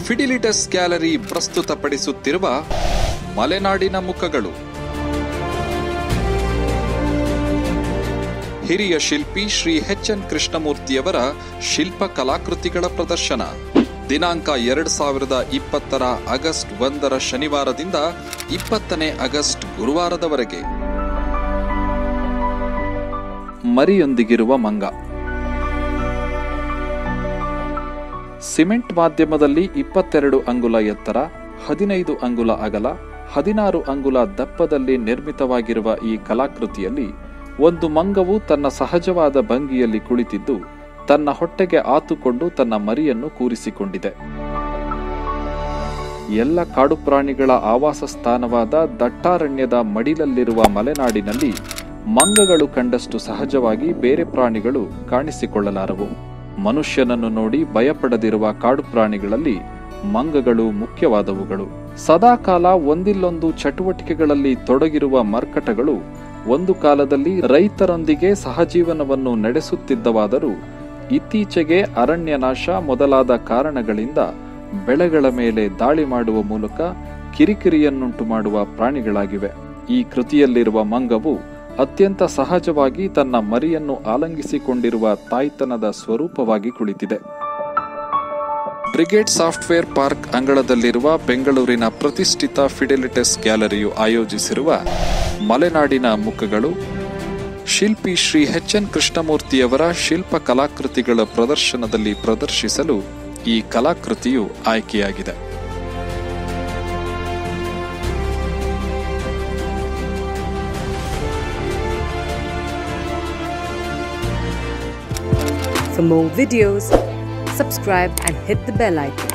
ಫಿಡಿಲಿಟಸ್ gallery ಪ್ರಸ್ತುತಪಡಿಸುತ್ತಿರುವ ಮಲೆನಾಡಿನ ಮುಖಗಳು ಹಿರಿಯ ಶಿಲ್ಪಿ ಶ್ರೀ ಎಚ್ ಎನ್ ಕೃಷ್ಣಮೂರ್ತಿಯವರ ಶಿಲ್ಪ ಕಲಾಕೃತಿಗಳ ಪ್ರದರ್ಶನ ದಿನಾಂಕ ಎರಡ್ ಸಾವಿರದ ಇಪ್ಪತ್ತರ ಆಗಸ್ಟ್ ಒಂದರ ಶನಿವಾರದಿಂದ ಇಪ್ಪತ್ತನೇ ಆಗಸ್ಟ್ ಗುರುವಾರದವರೆಗೆ ಮರಿಯೊಂದಿಗಿರುವ ಮಂಗ ಸಿಮೆಂಟ್ ಮಾಧ್ಯಮದಲ್ಲಿ ಇಪ್ಪತ್ತೆರಡು ಅಂಗುಲ ಎತ್ತರ ಹದಿನೈದು ಅಂಗುಲ ಅಗಲ ಹದಿನಾರು ಅಂಗುಲ ದಪ್ಪದಲ್ಲಿ ನಿರ್ಮಿತವಾಗಿರುವ ಈ ಕಲಾಕೃತಿಯಲ್ಲಿ ಒಂದು ಮಂಗವು ತನ್ನ ಸಹಜವಾದ ಭಂಗಿಯಲ್ಲಿ ಕುಳಿತಿದ್ದು ತನ್ನ ಹೊಟ್ಟೆಗೆ ಆತುಕೊಂಡು ತನ್ನ ಮರಿಯನ್ನು ಕೂರಿಸಿಕೊಂಡಿದೆ ಎಲ್ಲ ಕಾಡು ಪ್ರಾಣಿಗಳ ಆವಾಸ ಸ್ಥಾನವಾದ ದಟ್ಟಾರಣ್ಯದ ಮಡಿಲಲ್ಲಿರುವ ಮಲೆನಾಡಿನಲ್ಲಿ ಮಂಗಗಳು ಕಂಡಷ್ಟು ಸಹಜವಾಗಿ ಬೇರೆ ಪ್ರಾಣಿಗಳು ಕಾಣಿಸಿಕೊಳ್ಳಲಾರವು ಮನುಷ್ಯನನ್ನು ನೋಡಿ ಭಯಪಡದಿರುವ ಕಾಡು ಪ್ರಾಣಿಗಳಲ್ಲಿ ಮಂಗಗಳು ಮುಖ್ಯವಾದವುಗಳು ಸದಾಕಾಲ ಒಂದಿಲ್ಲೊಂದು ಚಟುವಟಿಕೆಗಳಲ್ಲಿ ತೊಡಗಿರುವ ಮರ್ಕಟಗಳು ಒಂದು ಕಾಲದಲ್ಲಿ ರೈತರೊಂದಿಗೆ ಸಹಜೀವನವನ್ನು ನಡೆಸುತ್ತಿದ್ದವಾದರೂ ಇತ್ತೀಚೆಗೆ ಅರಣ್ಯನಾಶ ಮೊದಲಾದ ಕಾರಣಗಳಿಂದ ಬೆಳೆಗಳ ಮೇಲೆ ದಾಳಿ ಮಾಡುವ ಮೂಲಕ ಕಿರಿಕಿರಿಯನ್ನುಂಟು ಮಾಡುವ ಪ್ರಾಣಿಗಳಾಗಿವೆ ಈ ಕೃತಿಯಲ್ಲಿರುವ ಮಂಗವು ಅತ್ಯಂತ ಸಹಜವಾಗಿ ತನ್ನ ಮರಿಯನ್ನು ಆಲಂಗಿಸಿಕೊಂಡಿರುವ ತಾಯ್ತನದ ಸ್ವರೂಪವಾಗಿ ಕುಳಿತಿದೆ ಬ್ರಿಗೇಡ್ ಸಾಫ್ಟ್ವೇರ್ ಪಾರ್ಕ್ ಅಂಗಳದಲ್ಲಿರುವ ಬೆಂಗಳೂರಿನ ಪ್ರತಿಷ್ಠಿತ ಫಿಡೆಲಿಟಸ್ ಗ್ಯಾಲರಿಯು ಆಯೋಜಿಸಿರುವ ಮಲೆನಾಡಿನ ಮುಖಗಳು ಶಿಲ್ಪಿ ಶ್ರೀ ಎಚ್ ಎನ್ ಕೃಷ್ಣಮೂರ್ತಿಯವರ ಶಿಲ್ಪ ಕಲಾಕೃತಿಗಳ ಪ್ರದರ್ಶನದಲ್ಲಿ ಪ್ರದರ್ಶಿಸಲು ಈ ಕಲಾಕೃತಿಯು ಆಯ್ಕೆಯಾಗಿದೆ For more videos, subscribe and hit the bell icon.